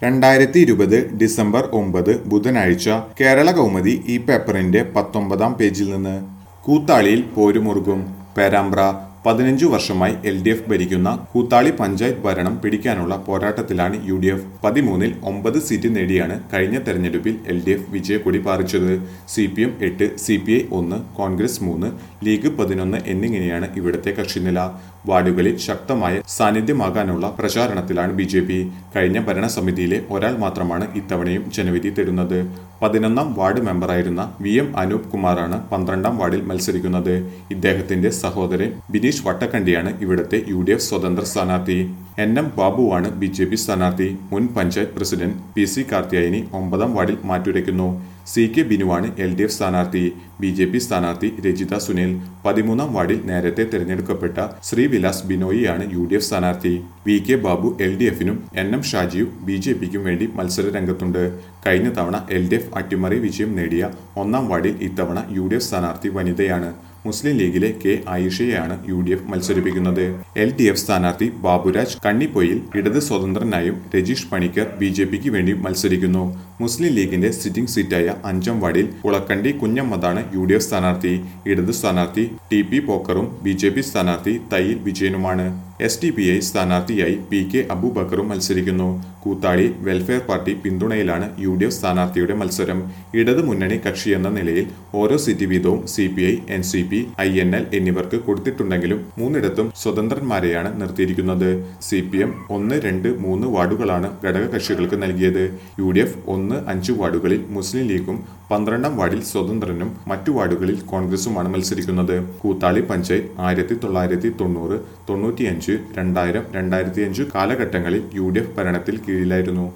രണ്ടായിരത്തി ഇരുപത് ഡിസംബർ ഒമ്പത് ബുധനാഴ്ച കേരള കൗമുദി ഈ പേപ്പറിന്റെ പത്തൊമ്പതാം പേജിൽ നിന്ന് കൂത്താളിയിൽ പോരുമുറുകും പേരാമ്പ്ര പതിനഞ്ചു വർഷമായി എൽ ഡി എഫ് ഭരിക്കുന്ന കൂത്താളി പഞ്ചായത്ത് ഭരണം പിടിക്കാനുള്ള പോരാട്ടത്തിലാണ് യു ഡി എഫ് പതിമൂന്നിൽ ഒമ്പത് സീറ്റ് നേടിയാണ് കഴിഞ്ഞ തെരഞ്ഞെടുപ്പിൽ എൽ ഡി എഫ് വിജയക്കൊടി പാറിച്ചത് സി പി എം എട്ട് സി പി ഐ ഒന്ന് കോൺഗ്രസ് മൂന്ന് ലീഗ് പതിനൊന്ന് എന്നിങ്ങനെയാണ് ഇവിടുത്തെ കക്ഷിനില വാർഡുകളിൽ ശക്തമായ സാന്നിധ്യമാകാനുള്ള പ്രചാരണത്തിലാണ് ബി ജെ പി കഴിഞ്ഞ ഭരണസമിതിയിലെ ഒരാൾ മാത്രമാണ് ഇത്തവണയും ജനവിധി തേടുന്നത് പതിനൊന്നാം വാർഡ് മെമ്പറായിരുന്ന വി എം അനൂപ് കുമാറാണ് പന്ത്രണ്ടാം വാർഡിൽ മത്സരിക്കുന്നത് ഇദ്ദേഹത്തിന്റെ സഹോദരൻ ബിനീഷ് വട്ടക്കണ്ടിയാണ് ഇവിടുത്തെ യു ഡി എഫ് സ്വതന്ത്ര സ്ഥാനാർത്ഥി എൻ എം ബാബുവാണ് ബി ജെ പി സ്ഥാനാർത്ഥി മുൻ panchayat president P C Karthiyayani ഒമ്പതാം വാർഡിൽ മാറ്റുരയ്ക്കുന്നു സി കെ ബിനുവാണ് എൽ ഡി എഫ് സ്ഥാനാർത്ഥി ബി ജെ പി സ്ഥാനാർത്ഥി രജിത സുനിൽ പതിമൂന്നാം വാർഡിൽ നേരത്തെ തിരഞ്ഞെടുക്കപ്പെട്ട ശ്രീവിലാസ് ബിനോയിയാണ് യു ഡി എഫ് സ്ഥാനാർത്ഥി V K Babu L D എഫിനും എൻ എം ഷാജിയും ബി ജെ പിക്കും വേണ്ടി മത്സര രംഗത്തുണ്ട് കഴിഞ്ഞ തവണ എൽ ഡി എഫ് അട്ടിമറി വിജയം നേടിയ ഒന്നാം വാർഡിൽ ഇത്തവണ യു ഡി എഫ് സ്ഥാനാർത്ഥി വനിതയാണ് മുസ്ലിം ലീഗിലെ കെ ആയിഷയെയാണ് യു ഡി എഫ് മത്സരിപ്പിക്കുന്നത് എൽ ഡി എഫ് സ്ഥാനാർത്ഥി ബാബുരാജ് കണ്ണിപ്പൊയിൽ ഇടത് സ്വതന്ത്രനായും രജീഷ് പണിക്കർ ബി ജെ പിക്ക് വേണ്ടി മത്സരിക്കുന്നു മുസ്ലിം ലീഗിന്റെ സിറ്റിംഗ് സീറ്റായ അഞ്ചാം വാർഡിൽ കുളക്കണ്ടി കുഞ്ഞമ്മദാണ് യു ഡി എഫ് സ്ഥാനാർത്ഥി ഇടത് സ്ഥാനാർത്ഥി ടി പി പോക്കറും ബി ജെ പി സ്ഥാനാർത്ഥി തയ്യിൽ വിജയനുമാണ് എസ് ഡി പി ഐ സ്ഥാനാർത്ഥിയായി പി കെ അബൂബക്കറും മത്സരിക്കുന്നു കൂത്താളി വെൽഫെയർ പാർട്ടി പിന്തുണയിലാണ് യു ഡി എഫ് സ്ഥാനാർത്ഥിയുടെ മത്സരം ഇടത് മുന്നണി കക്ഷിയെന്ന നിലയിൽ ഓരോ സീറ്റ് വീതവും C P I N C P I N L എന്നിവർക്ക് കൊടുത്തിട്ടുണ്ടെങ്കിലും മൂന്നിടത്തും സ്വതന്ത്രന്മാരെയാണ് നിർത്തിയിരിക്കുന്നത് സി പി എം ഒന്ന് രണ്ട് മൂന്ന് വാർഡുകളാണ് ഘടക കക്ഷികൾക്ക് നൽകിയത് യു ഡി എഫ് ഒന്ന് അഞ്ച് വാർഡുകളിൽ മുസ്ലിം ലീഗും പന്ത്രണ്ടാം വാർഡിൽ സ്വതന്ത്രനും മറ്റു വാർഡുകളിൽ കോൺഗ്രസുമാണ് മത്സരിക്കുന്നത് കൂത്താളി പഞ്ചായത്ത് ആയിരത്തി തൊള്ളായിരത്തി തൊണ്ണൂറ് തൊണ്ണൂറ്റിയഞ്ച് രണ്ടായിരം രണ്ടായിരത്തി അഞ്ച് കാലഘട്ടങ്ങളിൽ യു ഡി എഫ് ഭരണത്തിൽ കീഴിലായിരുന്നു